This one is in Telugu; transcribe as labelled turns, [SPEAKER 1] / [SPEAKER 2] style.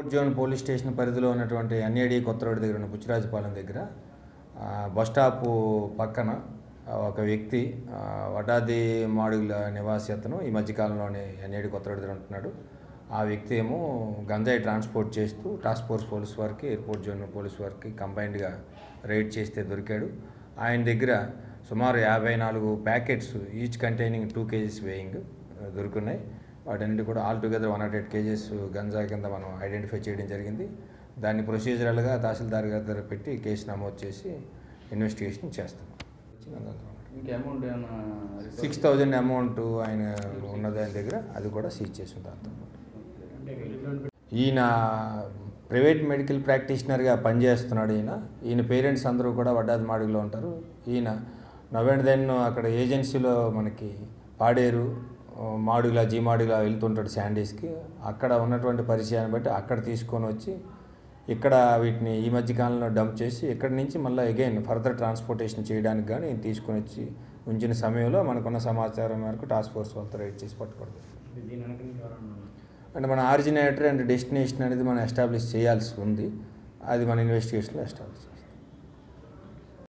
[SPEAKER 1] జోన్ పోలీస్ స్టేషన్ పరిధిలో ఉన్నటువంటి ఎన్ఏడి కొత్త రోడ్డు దగ్గర ఉన్న బుచ్చిరాజపాలెం దగ్గర ఆ, బస్ స్టాప్ పక్కన ఆ, ఒక వ్యక్తి ఆ, వడాది మాడుగుల నివాసి అతను ఈ మధ్యకాలంలోనే ఎన్ఏడి కొత్త రోడ్డు దగ్గర ఉంటున్నాడు ఆ వ్యక్తి ఏమో గంజాయి ట్రాన్స్పోర్ట్ చేస్తూ టాస్క్ ఫోర్స్ పోలీస్ వారికి ఎయిర్పోర్ట్ జోన్ పోలీస్ వారికి కంబైన్డ్గా రైడ్ చేస్తే దొరికాడు ఆయన దగ్గర సుమారు యాభై నాలుగు packets each containing two KGs weighing దొరుకున్నాయి వాటన్నిటి కూడా all together one not eight KGs గంజా కింద మనం ఐడెంటిఫై చేయడం జరిగింది దాన్ని ప్రొసీజరల్గా తహసీల్దార్ గారి దగ్గర పెట్టి కేసు నమోదు చేసి ఇన్వెస్టిగేషన్ చేస్తాం
[SPEAKER 2] ఇంకా అమౌంట్ ఏమైనా
[SPEAKER 1] సిక్స్ థౌజండ్ అమౌంట్ ఆయన ఉన్నది ఆయన దగ్గర అది కూడా సీజ్ చేసి దాంతో ఈయన ప్రైవేట్ మెడికల్ ప్రాక్టీషనర్గా పనిచేస్తున్నాడు ఈయన ఈయన పేరెంట్స్ అందరూ కూడా వడ్డాది మాడుగులో ఉంటారు ఈయన నవ్వండి దెన్ అక్కడ ఏజెన్సీలో మనకి పాడేరు ఆ, మాడుగుల జీ మాడుగుల వెళ్తుంటాడు శాండీస్కి అక్కడ ఉన్నటువంటి పరిచయాన్ని బట్టి అక్కడ తీసుకొని వచ్చి ఇక్కడ వీటిని ఈ మధ్య కాలంలో డంప్ చేసి ఇక్కడి నుంచి మళ్ళీ అగైన్ ఫర్దర్ ట్రాన్స్పోర్టేషన్ చేయడానికి కానీ ఈయన తీసుకొని వచ్చి ఉంచిన సమయంలో మనకున్న సమాచారం మేరకు టాస్క్ ఫోర్స్ వాళ్ళతో రైడ్ చేసి పట్టుకోవడం
[SPEAKER 2] దీని వెనక ఇంకా ఎవరన్నా
[SPEAKER 1] అంటే మన ఆరిజినేటర్ అండ్ డెస్టినేషన్ అనేది మనం ఎస్టాబ్లిష్ చేయాల్సి ఉంది అది మన ఇన్వెస్టిగేషన్లో ఎస్టాబ్లిష్ చేస్తాం